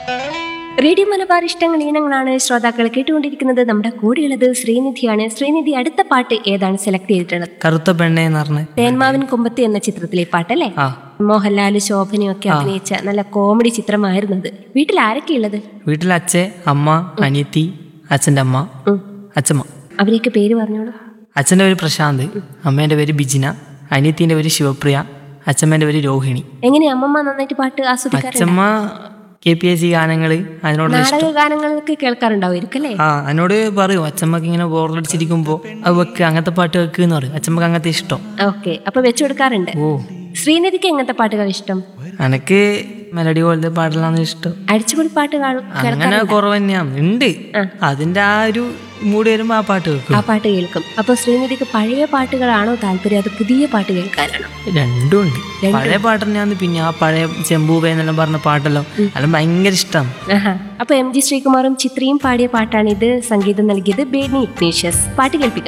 Radio Malabar ഇഷ്ടങ്ങൾ ഈണങ്ങളാണ് ശ്രോതാക്കൾ കേട്ടുകൊണ്ടിരിക്കുന്നത് നമ്മുടെ കൂടെയുള്ളത് ശ്രീനിധിയാണ് ശ്രീനിധി അടുത്ത പാട്ട് ഏതാണ് സെലക്ട് ചെയ്തിട്ടുള്ളത് കറുത്ത പെണ്ണെ എന്ന് പറഞ്ഞ് തേന്മാവിൻ കൊമ്പത്ത് എന്ന ചിത്രത്തിലെ പാട്ടല്ലേ ആ മോഹൻലാല് ശോഭനയും ഒക്കെ അഭിനയിച്ച നല്ല കോമഡി ചിത്രമായിരുന്നു അത് വീട്ടിൽ ആരൊക്കെ ഉള്ളത് വീട്ടിൽ അച്ഛൻ അമ്മ അനിയത്തി അച്ഛൻ്റെ അമ്മ ഉം. അച്ഛമ്മ അവരെയൊക്കെ പേര് പറഞ്ഞോളൂ അച്ഛൻ്റെ പേര് പ്രശാന്ത് അമ്മേൻ്റെ പേര് ബിജിന അനിയത്തിൻ്റെ പേര് ശിവപ്രിയ അച്ഛമ്മേൻ്റെ പേര് രോഹിണി എങ്ങനെ അമ്മമ്മ നന്നായിട്ട് പാട്ട് ആസ്വദിക്കാറുണ്ട് അച്ഛമ്മ കെ പി എസ് സി ഗാനങ്ങൾ അതിനോടുള്ള ഇഷ്ടം നാടക ഗാനങ്ങളൊക്കെ കേൾക്കാറുണ്ടാവുമായിരിക്കും അല്ലേ ആ എന്നോട് പറയും അച്ഛമ്മക്ക് ഇങ്ങനെ ബോർഡടിച്ചിരിക്കുമ്പോൾ അത് വെക്ക് അങ്ങനത്തെ പാട്ട് വെക്ക് എന്ന് പറയും അച്ഛമ്മക്ക് അങ്ങനത്തെ ഇഷ്ടം ഓക്കെ അപ്പൊ വെച്ചു കൊടുക്കാറുണ്ട് ഓ ശ്രീനിധിക്ക് എങ്ങനത്തെ പാട്ടുകൾ ഇഷ്ടം എനക്ക് മെലഡി പോലത്തെ പാട്ടിലാണ് ഇഷ്ടം അടിച്ചുപൊളി പാട്ട് കാണും അങ്ങനെ കുറവ് തന്നെയാണ് ഉണ്ട് അതിന്റെ ആ ഒരു മൂഡ് വരുമ്പോ ആ പാട്ട് വെക്കും ആ പാട്ട് കേൾക്കും അപ്പൊ ശ്രീനിധിക്ക് പഴയ പാട്ടുകളാണോ താല്പര്യം അത് പുതിയ പാട്ട് കേൾക്കാനാണോ രണ്ടും ഉണ്ട് പഴയ പാട്ട് തന്നെയാണ് പിന്നെ ആ പഴയ ചെമ്പൂവ എന്നെല്ലാം പറഞ്ഞ പാട്ടല്ലോ അതെല്ലാം ഭയങ്കര ഇഷ്ടം ആഹാ അപ്പൊ എം ജി ശ്രീകുമാറും ചിത്രയും പാടിയ പാട്ടാണ് ഇത് സംഗീതം നൽകിയത് ബേണി ഇഗ്നേഷ്യസ് പാട്ട് കേൾപ്പിക്കാം